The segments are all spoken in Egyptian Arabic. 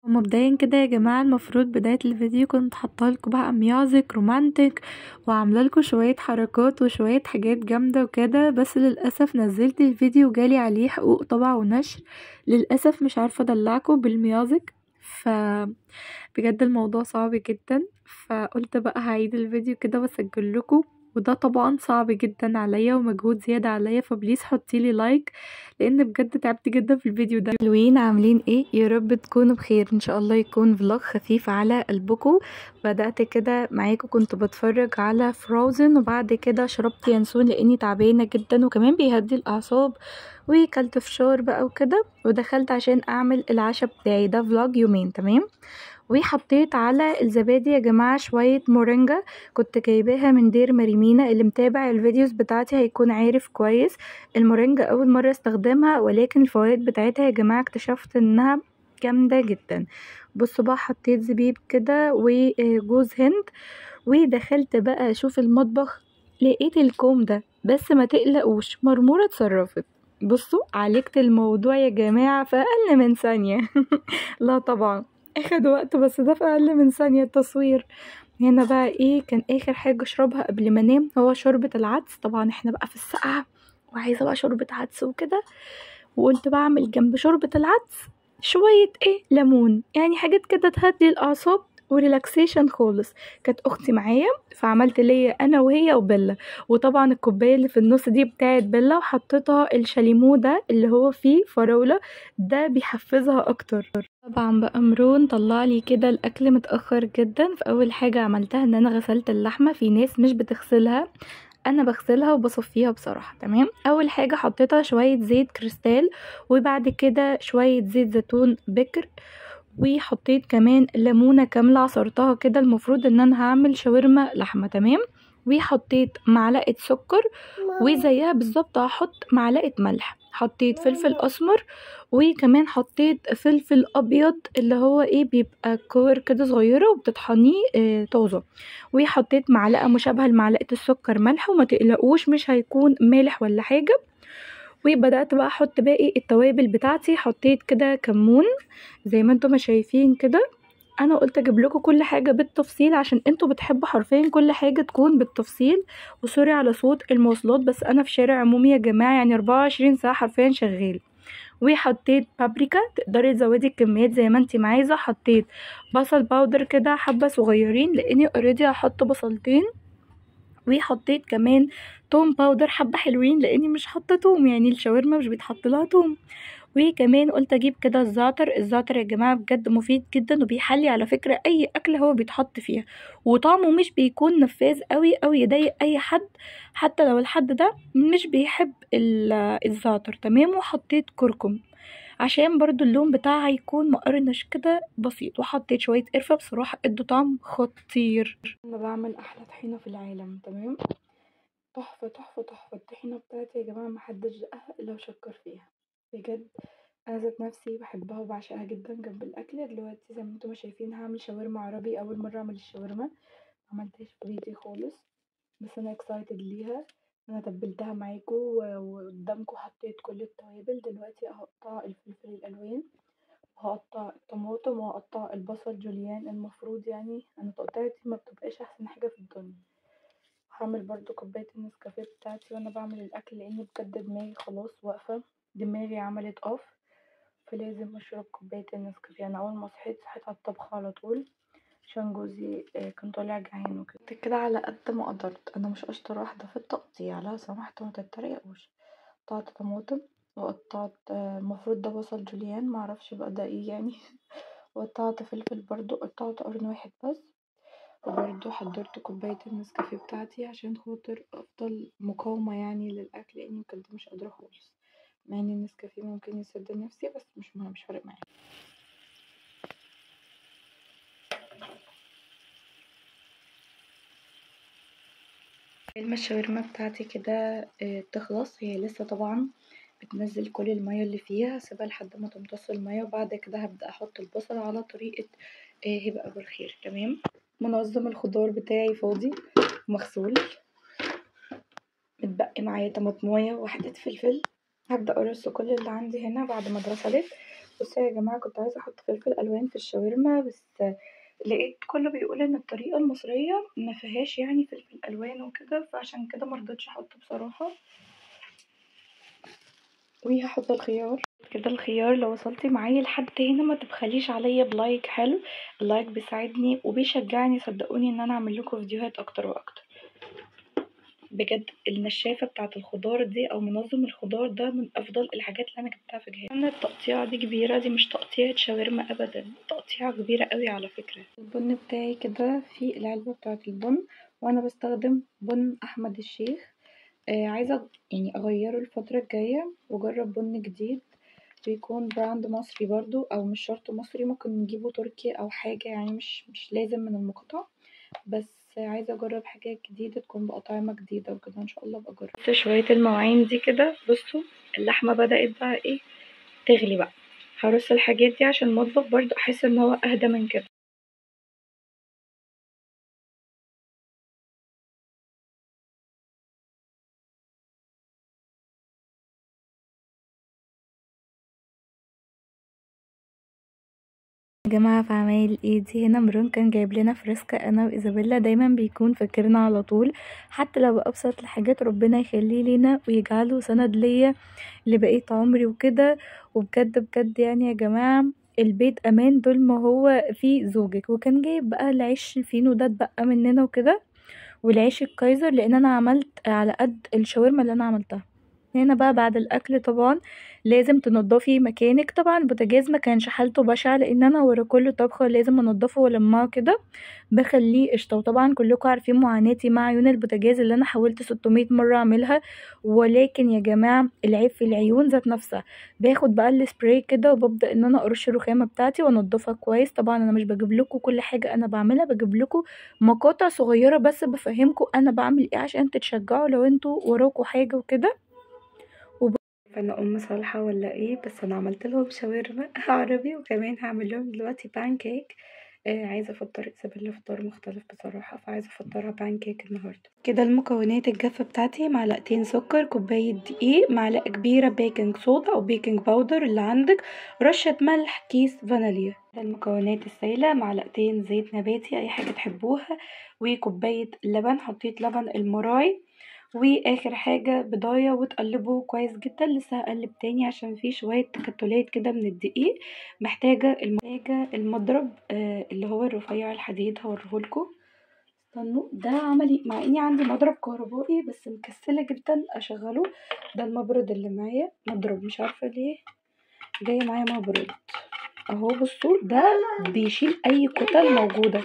ومبدئيا كده يا جماعة المفروض بداية الفيديو كنت حاطالكوا بقى ميوزك رومانتك وعاملالكوا شوية حركات وشوية حاجات جامدة وكده بس للأسف نزلت الفيديو جالي عليه حقوق طبع ونشر للأسف مش عارفة ادلعكوا بالميوزك ف بجد الموضوع صعب جدا فقلت بقى هعيد الفيديو كده واسجلكوا وده طبعا صعب جدا عليا ومجهود زيادة عليا فبليز حطيلي لايك لان بجد تعبت جدا في الفيديو ده حلوين عاملين ايه يا رب تكونوا بخير ان شاء الله يكون فلوج خفيف على قلبكم بدأت كده معاكم كنت بتفرج على فروزن وبعد كده شربت ينسون لاني تعبانة جدا وكمان بيهدي الاعصاب وكلت فشار بقى وكده ودخلت عشان اعمل العشاء بتاعي ده فلوج يومين تمام وحطيت على الزبادي يا جماعة شوية مورينجا كنت جايباها من دير مريمينا اللي متابع الفيديوز بتاعتي هيكون عارف كويس المورينجا اول مرة استخدمها ولكن الفوائد بتاعتها يا جماعة اكتشفت انها جامدة جدا بصوا بقى حطيت زبيب كده وجوز هند ودخلت بقى اشوف المطبخ لقيت الكوم ده بس ما تقلقوش مرمورة اتصرفت بصوا عالجت الموضوع يا جماعة في أقل من ثانية لا طبعا اخد وقت بس ده في أقل من ثانية التصوير هنا بقى ايه كان اخر حاجة اشربها قبل ما انام هو شوربة العدس طبعا احنا بقى في السقعة وعايزة بقى شوربة عدس وكده وقلت بعمل جنب شوربة العدس شوية ايه ليمون يعني حاجات كده تهدي الأعصاب وريلاكسيشن خالص كانت اختي معايا فعملت ليا انا وهي وبيلا وطبعا الكوبايه اللي في النص دي بتاعت بيلا وحطيتها الشاليمو ده اللي هو فيه فراوله ده بيحفزها اكتر طبعا بقى مرون طلع لي كده الاكل متاخر جدا فاول حاجه عملتها ان انا غسلت اللحمه في ناس مش بتغسلها انا بغسلها وبصفيها بصراحه تمام اول حاجه حطيتها شويه زيت كريستال وبعد كده شويه زيت زيتون بكر وحطيت كمان ليمونه كامله عصرتها كده المفروض ان انا هعمل شاورما لحمه تمام وحطيت معلقه سكر وزيها بالظبط هحط معلقه ملح حطيت فلفل اسمر وكمان حطيت فلفل ابيض اللي هو ايه بيبقى كور كده صغيره وبتطحنيه آه طازه وحطيت معلقه مشابهه لمعلقه السكر ملح وما تقلقوش مش هيكون مالح ولا حاجه وبدأت بقى احط باقي التوابل بتاعتي حطيت كده كمون زي ما انتم شايفين كده انا قلت اجيب لكم كل حاجه بالتفصيل عشان انتوا بتحبوا حرفيا كل حاجه تكون بالتفصيل وسوري على صوت المواصلات بس انا في شارع عمومي يا جماعه يعني 24 ساعه حرفيا شغال وحطيت بابريكا تقدري تزودي الكميات زي ما انتي عايزه حطيت بصل باودر كده حبه صغيرين لاني اوريدي هحط بصلتين وحطيت كمان توم باودر حبه حلوين لاني مش حاطه توم يعني الشاورما مش بيتحط لها توم وكمان قلت اجيب كده الزعتر الزعتر يا جماعه بجد مفيد جدا وبيحلي على فكره اي اكل هو بيتحط فيها وطعمه مش بيكون نفاذ قوي او يضايق اي حد حتى لو الحد ده مش بيحب الزعتر تمام وحطيت كركم عشان برضو اللون بتاعها يكون مقرنش كده بسيط وحطيت شويه قرفه بصراحه ادوا طعم خطير انا بعمل احلى طحينه في العالم تمام تحفه تحفه تحفه الطحينه بتاعتي يا جماعه محدش دقها الا وشكر فيها بجد انا ذات نفسي بحبها وبعشقها جدا جنب الاكل دلوقتي زي ما انتم شايفين هعمل شاورما عربي اول مره اعمل الشاورما معملتهاش في بيتي خالص بس انا اكسايتد ليها انا تبلتها معاكم وقدامكم حطيت كل التوابل دلوقتي هقطع الفلفل الالوان وهقطع الطماطم وهقطع البصل جوليان المفروض يعني انا تقطيعتي ما بتبقاش احسن حاجه في الدنيا هعمل برضو كوبايه النسكافيه بتاعتي وانا بعمل الاكل لاني بجد دماغي خلاص واقفه دماغي عملت اوف فلازم اشرب كوبايه النسكافيه انا اول ما صحيت صحيت على الطبخ على طول عشان جوزي كان طالع جعان وكده كده على قد ما قدرت انا مش اشطر واحده في التقطيع لو سمحتوا ما تتريقوش قطعت طماطم وقطعت المفروض ده بصل جوليان معرفش بقى ده ايه يعني وقطعت فلفل برضو قطعت قرن واحد بس وبرضو حضرت كوباية النسكافيه بتاعتي عشان خاطر افضل مقاومة يعني للاكل لاني بجد مش قادرة خالص مع ان النسكافيه ممكن يسد نفسي بس مش مهم مش فارق معايا لما الشاورما بتاعتي كده تخلص هي لسه طبعا بتنزل كل المية اللي فيها هسيبها لحد ما تمتص المية وبعد كده هبدأ احط البصل على طريقة هبة ابو الخير تمام منظم الخضار بتاعي فاضي مغسول متبقي معايا طماطمايه وواحدة فلفل هبدأ ارص كل اللي عندي هنا بعد ما اتغسلت بصوا يا جماعه كنت عايزه احط فلفل الوان في الشاورما بس لقيت كله بيقول ان الطريقه المصريه مفيهاش يعني فلفل الوان وكده فعشان كده مرضتش احطه بصراحه وهحط الخيار كده الخيار لو وصلتي معايا لحد هنا ما تبخليش عليا بلايك حلو اللايك بيساعدني وبيشجعني صدقوني ان انا اعمل لكم فيديوهات اكتر واكتر بجد النشافة بتاعة الخضار دي او منظم الخضار ده من افضل الحاجات اللي انا جبتها في جهاز انا التقطيعة دي كبيرة دي مش تقطيعة شاورما ابدا تقطيعة كبيرة اوي على فكرة البن بتاعي كده في العلبة بتاعة البن وانا بستخدم بن احمد الشيخ آه عايزة يعني اغيره الفترة الجاية واجرب بن جديد ويكون براند مصري برضو او مش شرط مصري ممكن نجيبه تركي او حاجة يعني مش مش لازم من المقاطعة بس عايزة اجرب حاجات جديدة تكون بأطعمة جديدة وكده ان شاء الله ابقى اجرب بس شوية المواعين دي كده بصوا اللحمة بدأت بقى ايه تغلي بقى هرص الحاجات دي عشان المطبخ برضو احس ان هو اهدى من كده يا جماعة في عمايل ايدي هنا مرون كان جايب لنا فريسكا انا وايزابيلا دايما بيكون فاكرنا على طول حتى لو بأبسط الحاجات ربنا يخليه لينا ويجعله سند ليا لبقية عمري وكده وبجد بجد يعني يا جماعة البيت امان طول ما هو فيه زوجك وكان جايب بقى العيش الفينو ده اتبقى مننا وكده والعيش الكايزر لان انا عملت على قد الشاورما اللي انا عملتها هنا بقى بعد الاكل طبعا لازم تنضفي مكانك طبعا البوتاجاز مكانش حالته بشعة لان انا ورا كل طبخة لازم انضفه والمعه كده بخليه قشطة وطبعا كلكم عارفين معاناتي مع عيون البوتاجاز اللي انا حاولت ستمية مرة اعملها ولكن يا جماعة العيب في العيون ذات نفسها باخد بقى السبراي كده وببدأ ان انا ارش الرخامة بتاعتي وانضفها كويس طبعا انا مش بجيب لكم كل حاجة انا بعملها بجيب لكم مقاطع صغيرة بس بفهمكم انا بعمل ايه عشان تتشجعوا لو انتوا وراكوا حاجة وكده فانا ام صالحه ولا ايه بس انا عملت لهم شاورما عربي وكمان هعمل لهم دلوقتي بان كيك آه عايزه افطر ايزابيلا فطار مختلف بصراحه فعايزه افطرها بان كيك النهارده كده المكونات الجافه بتاعتي معلقتين سكر كوبايه دقيق معلقه كبيره بيكنج صودا او بيكنج باودر اللي عندك رشه ملح كيس فانيليا المكونات السائله معلقتين زيت نباتي اي حاجه تحبوها وكوبايه لبن حطيت لبن المراي واخر حاجه بضايه وتقلبه كويس جدا لسه هقلب تاني عشان فيه شويه تكتلات كده من الدقيق محتاجه محتاجه المضرب آه اللي هو الرفيع الحديد هوريهولكوا استنوا ده عملي مع اني عندي مضرب كهربائي بس مكسله جدا اشغله ده المبرد اللي معايا مضرب مش عارفه ليه جاي معايا مبرد اهو بصوا ده بيشيل اي كتل موجوده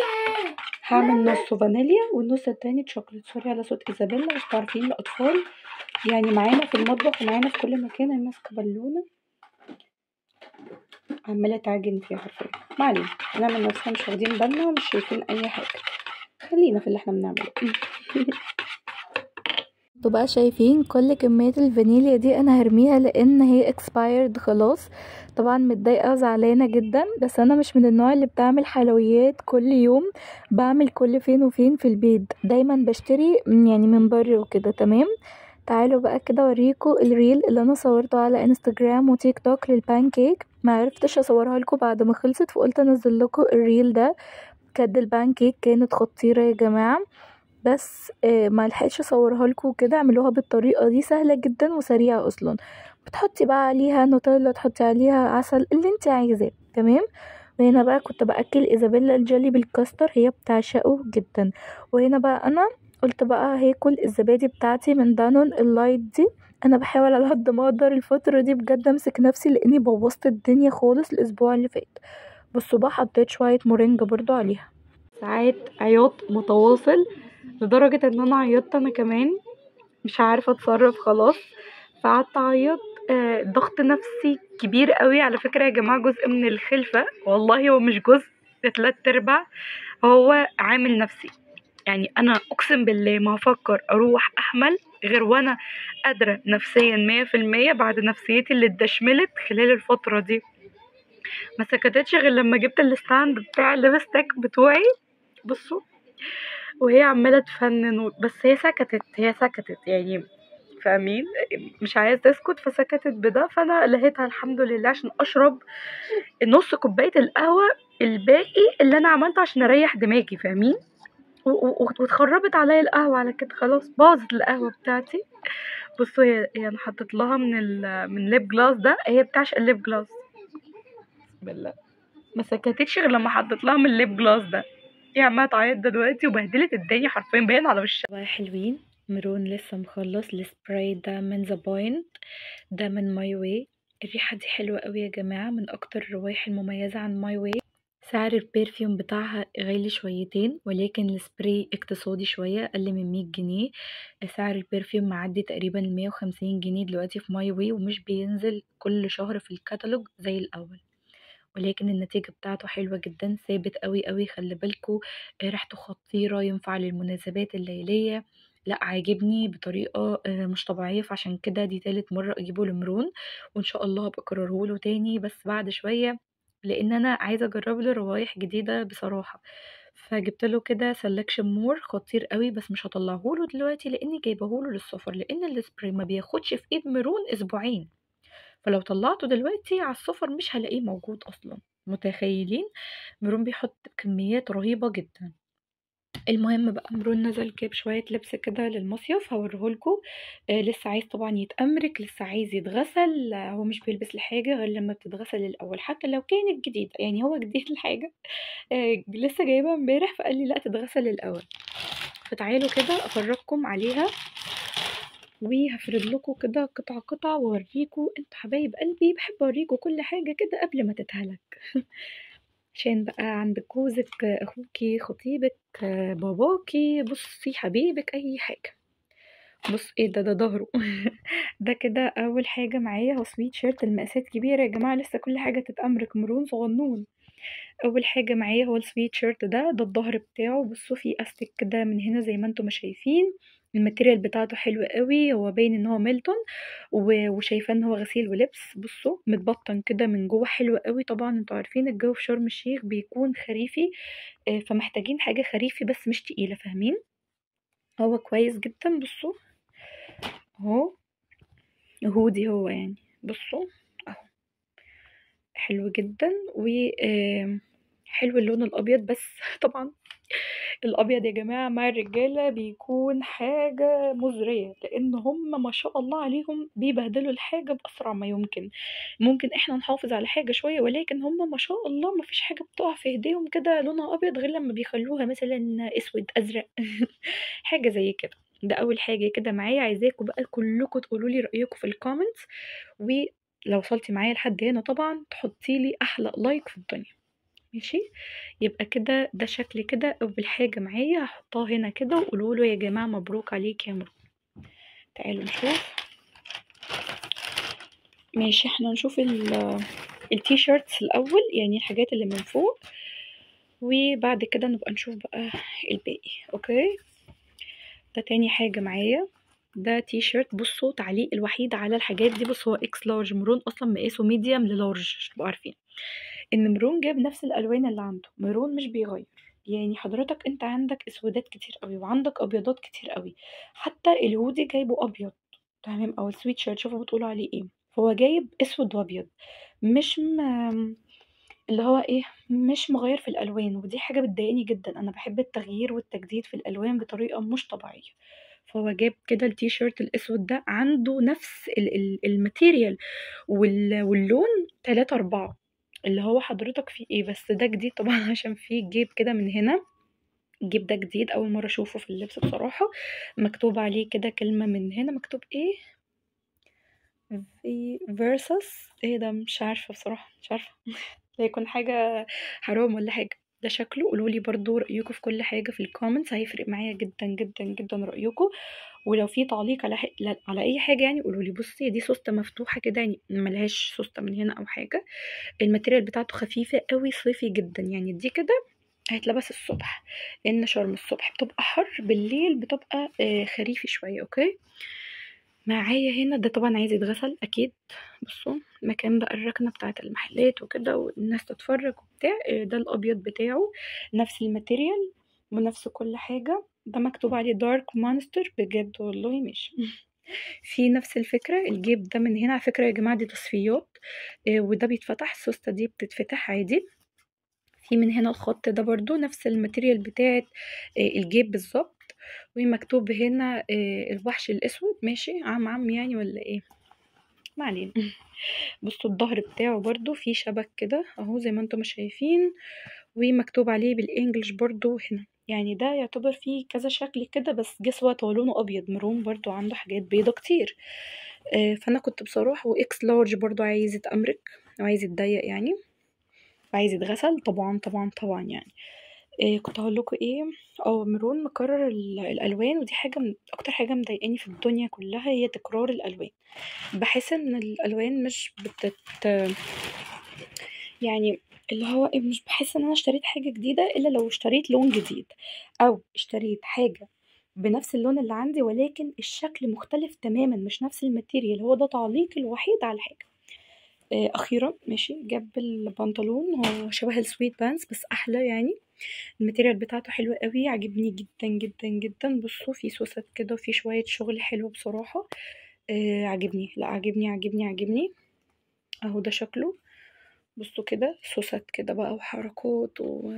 هعمل نصه فانيليا والنص التاني شوكليت سوري على صوت ايزابيلا بس عارفين الاطفال يعني معانا في المطبخ ومعانا في كل مكان انا ماسكه بالونه عماله تعجن فيها حرفيا ما علينا احنا من نفسنا مش واخدين بالنا ومش شايفين اي حاجه خلينا في اللي احنا بنعمله انتوا بقى شايفين كل كمية الفانيليا دي انا هرميها لان هي expired خلاص طبعا متضايقة وزعلانة جدا بس انا مش من النوع اللي بتعمل حلويات كل يوم بعمل كل فين وفين في البيت دايما بشتري يعني من بره وكده تمام تعالوا بقى كده اوريكم الريل اللي انا صورته على انستجرام وتيك توك للبان كيك ما عرفتش اصورها لكم بعد ما خلصت فقلت انزل لكم الريل ده بجد البان كيك كانت خطيرة يا جماعة بس آه ما لحقتش اصورها لكم كده اعملوها بالطريقه دي سهله جدا وسريعه اصلا بتحطي بقى عليها نوتيلا تحطي عليها عسل اللي انت عايزاه تمام وهنا بقى كنت باكل ايزابيلا الجيلي بالكاستر هي بتعشقه جدا وهنا بقى انا قلت بقى هاكل الزبادي بتاعتي من دانون اللايت دي انا بحاول على قد ما اقدر الفتره دي بجد امسك نفسي لاني بوظت الدنيا خالص الاسبوع اللي فات بصوا بقى حطيت شويه مورينجا برضو عليها ساعات عياط متواصل لدرجة ان انا عيطت انا كمان مش عارفة اتصرف خلاص فقعدت اعيط آه ضغط نفسي كبير قوي على فكرة يا جماعة جزء من الخلفة والله هو مش جزء تلات ارباع هو عامل نفسي يعني انا اقسم بالله ما هفكر اروح احمل غير وانا قادرة نفسيا مية في المية بعد نفسيتي اللي اتدشملت خلال الفترة دي ما سكتتش غير لما جبت الستاند بتاع الليبستيك بتوعي بصوا وهي عمالة تفنن و... بس هي سكتت هي سكتت يعني فاهمين مش عايز تسكت فسكتت بده فانا لهيتها الحمد لله عشان اشرب نص كوبايه القهوه الباقي اللي انا عملته عشان اريح دماغي فاهمين واتخربت عليا القهوه على كده خلاص باظت القهوه بتاعتي بصوا هي هي انا حطيت لها من ال من ليب جلاس ده هي بتعشق الليب جلاس بسم الله ما سكتتش غير لما حطيت لها من الليب جلاس ده هي عماله تعيط دلوقتي وبهدلت الدنيا حرفيا باين على وشها حلوين مرون لسه مخلص السبراي ده من ذا بوينت ده من ماي واي الريحه دي حلوه قوي يا جماعه من اكتر الروايح المميزه عن ماي واي سعر البرفيوم بتاعها غالي شويتين ولكن السبراي اقتصادي شوية أقل من مية جنيه سعر البرفيوم معدي تقريبا المية وخمسين جنيه دلوقتي في ماي واي ومش بينزل كل شهر في الكتالوج زي الأول ولكن النتيجة بتاعته حلوة جدا ثابت قوي قوي خلي بالكوا ريحته خطيرة ينفع للمناسبات الليلية لأ عاجبني بطريقة مش طبيعية فعشان كده دي تالت مرة أجيبه لمرون وإن شاء الله هابقى أكررهوله تاني بس بعد شوية لإن أنا عايزة أجرب له روايح جديدة بصراحة فجبت له كده سلكشن مور خطير قوي بس مش هطلعه له دلوقتي لاني جايبه له للسفر لان السبراي ما بياخدش في ايد ميرون اسبوعين فلو طلعته دلوقتي على السفر مش هلاقيه موجود اصلا متخيلين ميرون بيحط كميات رهيبه جدا المهم بقى مرون نزل جاب شوية لبس كده للمصيف هوريهولكوا آه لسه عايز طبعا يتأمرك لسه عايز يتغسل آه هو مش بيلبس الحاجة غير لما بتتغسل الأول حتى لو كانت جديدة يعني هو جديد الحاجة آه لسه جايبها امبارح فقال لي لا تتغسل الأول فتعالوا كده أفرجكم عليها وهفرد لكم كده قطعة قطعة واوريكم انتوا حبايب قلبي بحب اوريكم كل حاجة كده قبل ما تتهلك عشان بقى عندك جوزك اخوكي خطيبك باباكي بصي حبيبك اي حاجه بص ايه ده ده ظهره ده كده اول حاجه معايا هو سويت شيرت المقاسات كبيره يا جماعه لسه كل حاجه تتامرك مرون صغنون اول حاجه معايا هو السويت شيرت ده ده الظهر بتاعه بصوا فيه استك كده من هنا زي ما انتم ما شايفين الماتيريال بتاعته حلو قوي هو باين ان هو ميلتون وشايفاه ان هو غسيل ولبس بصوا متبطن كده من جوه حلو قوي طبعا انتوا عارفين الجو في شرم الشيخ بيكون خريفي فمحتاجين حاجه خريفي بس مش تقيله فاهمين هو كويس جدا بصوا اهو هودي هو يعني بصوا اهو حلو جدا و حلو اللون الابيض بس طبعا الابيض يا جماعه مع الرجاله بيكون حاجه مزريه لان هم ما شاء الله عليهم بيبهدلوا الحاجه باسرع ما يمكن ممكن احنا نحافظ على حاجه شويه ولكن هم ما شاء الله ما فيش حاجه بتقع في ايديهم كده لونها ابيض غير لما بيخلوها مثلا اسود ازرق حاجه زي كده ده اول حاجه كده معايا عايزاكم بقى كلكم تقولوا لي رايكم في الكومنتس ولو وصلتي معايا لحد هنا طبعا تحطي لي احلى لايك في الدنيا ماشي يبقى كده ده شكل كده اول حاجه معايا هحطها هنا كده وقولوا له يا جماعه مبروك عليك يا مرو تعالوا نشوف ماشي احنا نشوف التي شيرتس الاول يعني الحاجات اللي من فوق وبعد كده نبقى نشوف بقى الباقي اوكي ده تاني حاجه معايا ده تي شيرت بصوا تعليق الوحيد على الحاجات دي بص هو اكس لارج مرون اصلا مقاسه ميديم للارج عشان تبقوا عارفين ان مرون جاب نفس الالوان اللي عنده مرون مش بيغير يعني حضرتك انت عندك اسودات كتير قوي وعندك ابيضات كتير قوي حتى الهودي جايبه ابيض تمام او السويت شيرت شوفوا بتقولوا عليه ايه فهو جايب اسود وابيض مش م... اللي هو ايه مش مغير في الالوان ودي حاجه بتضايقني جدا انا بحب التغيير والتجديد في الالوان بطريقه مش طبيعيه فهو جاب كده التي شيرت الاسود ده عنده نفس الماتيريال واللون تلاتة أربعة اللي هو حضرتك فيه ايه بس ده جديد طبعا عشان فيه جيب كده من هنا الجيب ده جديد اول مره اشوفه في اللبس بصراحه مكتوب عليه كده كلمه من هنا مكتوب ايه في فيرسس ايه ده مش عارفه بصراحه مش عارفه هيكون حاجه حرام ولا حاجه ده شكله قولوا لي برضو رايكم في كل حاجه في الكومنتس هيفرق معايا جدا جدا جدا رايكم ولو في تعليق على حق... على اي حاجه يعني قولوا لي بصي دي سوسته مفتوحه كده يعني ملهاش سوسته من هنا او حاجه الماتيريال بتاعته خفيفه قوي صيفي جدا يعني دي كده هيتلبس الصبح لان شرم الصبح بتبقى حر بالليل بتبقى خريفي شويه اوكي معايا هنا ده طبعا عايز يتغسل اكيد بصوا مكان بقى الركنه بتاعه المحلات وكده والناس تتفرج وبتاع ده الابيض بتاعه نفس الماتيريال ونفس كل حاجه ده مكتوب عليه دارك مونستر بجد والله مش في نفس الفكرة الجيب ده من هنا على فكرة يا جماعة دي تصفيات آه، وده بيتفتح السوستة دي بتتفتح عادي في من هنا الخط ده برضو نفس الماتيريال بتاعت آه، الجيب بالظبط ومكتوب هنا آه، الوحش الاسود ماشي عم عم يعني ولا ايه ما علينا بصوا الظهر بتاعه برضو فيه شبك كده اهو زي ما انتم شايفين ومكتوب عليه بالانجلش برضو هنا يعني ده يعتبر فيه كذا شكل كده بس جسوة هو لونه ابيض مروم برضو عنده حاجات بيضة كتير آه، فانا كنت بصراحة واكس لارج برضو عايز يتأمرك وعايز يتضيق يعني وعايز يتغسل طبعا طبعا طبعا يعني إيه كنت هقول لكم ايه اه ميرون مكرر الالوان ودي حاجه من اكتر حاجه مضايقاني في الدنيا كلها هي تكرار الالوان بحس ان الالوان مش بتت يعني اللي هو إيه مش بحس ان انا اشتريت حاجه جديده الا لو اشتريت لون جديد او اشتريت حاجه بنفس اللون اللي عندي ولكن الشكل مختلف تماما مش نفس الماتيريال هو ده تعليقي الوحيد على حاجه آه، اخيرا ماشي جاب البنطلون هو شبه السويت بانس بس احلى يعني الماتيريال بتاعته حلوة قوي عجبني جدا جدا جدا بصوا في سوست كده وفي شوية شغل حلو بصراحة آه عجبني لا عجبني عجبني عجبني اهو ده شكله بصوا كده سوست كده بقى وحركات و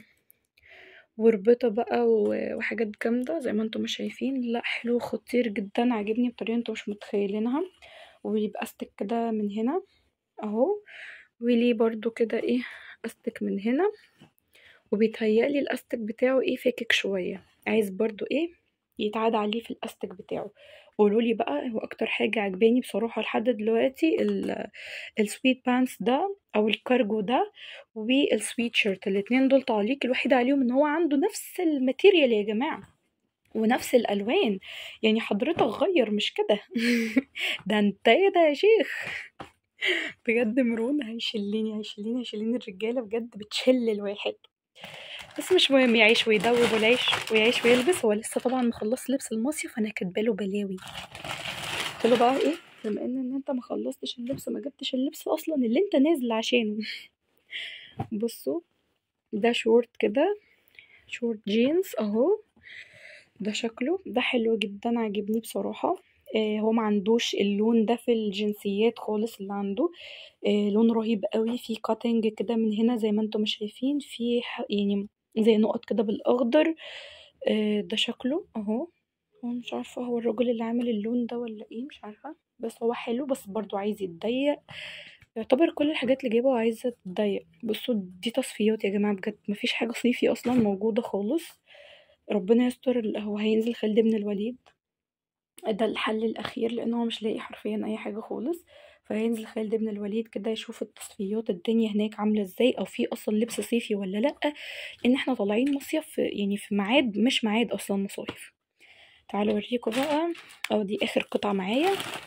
وربطة بقى وحاجات جامدة زي ما انتم شايفين لا حلو خطير جدا عجبني بطريقة انتم مش متخيلينها ويبقى استك كده من هنا اهو وليه برضو كده ايه استك من هنا وبيتهيألي الاستك بتاعه ايه فاكك شوية عايز برضو ايه يتعاد عليه في الاستك بتاعه قولولي بقى هو اكتر حاجة عجباني بصراحة لحد دلوقتي السويت بانس ده او الكارجو ده والسويت شيرت الاتنين دول تعليق الوحيد عليهم ان هو عنده نفس الماتيريال يا جماعة ونفس الالوان يعني حضرتك غير مش كده ده انت ايه ده يا شيخ بجد مرون هيشلني هيشلني هيشلني الرجاله بجد بتشل الواحد بس مش مهم يعيش ويدوب ويعيش ويعيش ويلبس هو لسه طبعا مخلص لبس المصيف انا كاتباله بلاوي قلت له بقى ايه بما ان ان انت ما خلصتش اللبس ما جبتش اللبس اصلا اللي انت نازل عشانه بصوا ده شورت كده شورت جينز اهو ده شكله ده حلو جدا عاجبني بصراحه آه، هو ما عندوش اللون ده في الجنسيات خالص اللي عنده آه، لون رهيب قوي في كاتنج كده من هنا زي ما انتم شايفين في يعني زي نقط كده بالاخضر آه، ده شكله اهو مش عارفه هو الراجل اللي عامل اللون ده ولا ايه مش عارفه بس هو حلو بس برضو عايز يتضيق يعتبر كل الحاجات اللي جايبها عايزه تتضيق بصوا دي تصفيات يا جماعه بجد مفيش حاجه صيفي اصلا موجوده خالص ربنا يستر هو هينزل خالد بن الوليد ده الحل الأخير لأن هو مش لاقي حرفيا أي حاجة خالص فهينزل خالد بن الوليد كده يشوف التصفيات الدنيا هناك عاملة ازاي أو في أصلا لبس صيفي ولا لأ لأن احنا طالعين مصيف يعني في ميعاد مش ميعاد أصلا مصايف تعالوا اوريكم بقى أو دي آخر قطعة معايا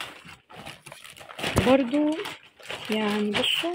برضو يعني بصوا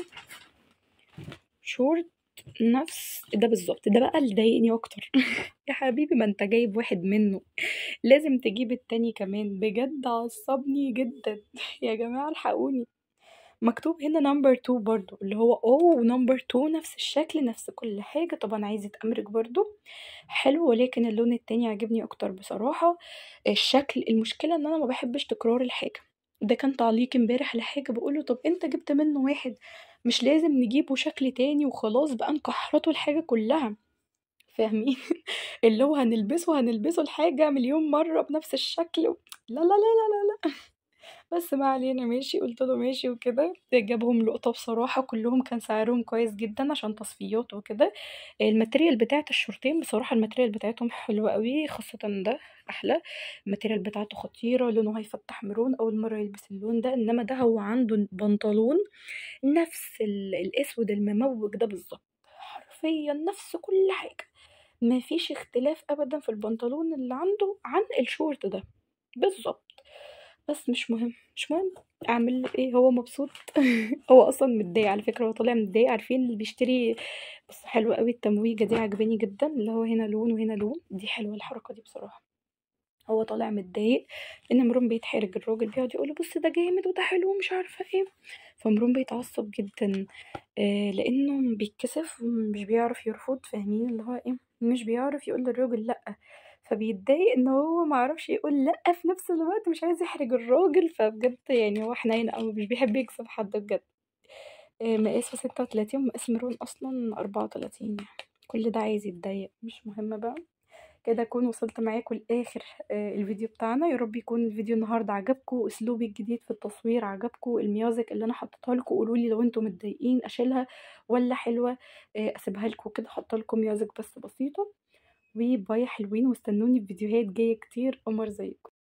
شورت نفس ده بالظبط ده بقى اللي ضايقني اكتر يا حبيبي ما انت جايب واحد منه لازم تجيب التاني كمان بجد عصبني جدا يا جماعه الحقوني مكتوب هنا نمبر 2 برضو اللي هو او نمبر 2 نفس الشكل نفس كل حاجه طبعا عايز يتأمرك برضو حلو ولكن اللون التاني عجبني اكتر بصراحه الشكل المشكله ان انا ما بحبش تكرار الحاجه ده كان تعليق امبارح لحاجه بقوله طب انت جبت منه واحد مش لازم نجيبه شكل تاني وخلاص بقى نكحرته الحاجة كلها فاهمين اللي هو هنلبسه هنلبسه الحاجة مليون مرة بنفس الشكل لا لا لا لا لا لا بس ما علينا ماشي قلت له ماشي وكده جابهم لقطة بصراحة كلهم كان سعرهم كويس جدا عشان تصفيات وكده الماتريال بتاعت الشورتين بصراحة الماتريال بتاعتهم حلوة قوي خاصة ده احلى الماتريال بتاعته خطيرة لونه هيفتح مرون اول مرة يلبس اللون ده انما ده هو عنده بنطلون نفس الاسود المموج ده بالظبط حرفيا نفس كل حاجة مفيش اختلاف ابدا في البنطلون اللي عنده عن الشورت ده بالظبط بس مش مهم مش مهم اعمل ايه هو مبسوط هو اصلا متضايق على فكره هو طالع متضايق عارفين اللي بيشتري بس حلو قوي التمويجه دي عجباني جدا اللي هو هنا لون وهنا لون دي حلوه الحركه دي بصراحه هو طالع متضايق ان مرون بيتحرج الراجل بيقعد يقول بص ده جامد وده حلو ومش عارفه ايه فمرون بيتعصب جدا آه لانه بيتكسف ومش بيعرف يرفض فاهمين اللي هو ايه مش بيعرف يقول للراجل لا فبيتضايق ان هو معرفش يقول لا في نفس الوقت مش عايز يحرج الراجل فبجد يعني هو حنين اوي مش بيحب يكسف حد بجد آه، مقاسه ستة وتلاتين ومقاس ميرون اصلا اربعة وتلاتين يعني كل ده عايز يتضايق مش مهم بقى كده اكون وصلت معاكم لاخر آه، الفيديو بتاعنا يا رب يكون الفيديو النهارده عجبكم اسلوبي الجديد في التصوير عجبكم الميوزك اللي انا حطيتها لكم قولوا لي لو انتم متضايقين اشيلها ولا حلوه آه، اسيبها لكم كده حاطه لكم ميوزك بس بسيطه وباي حلوين واستنوني في فيديوهات جايه كتير قمر زيكم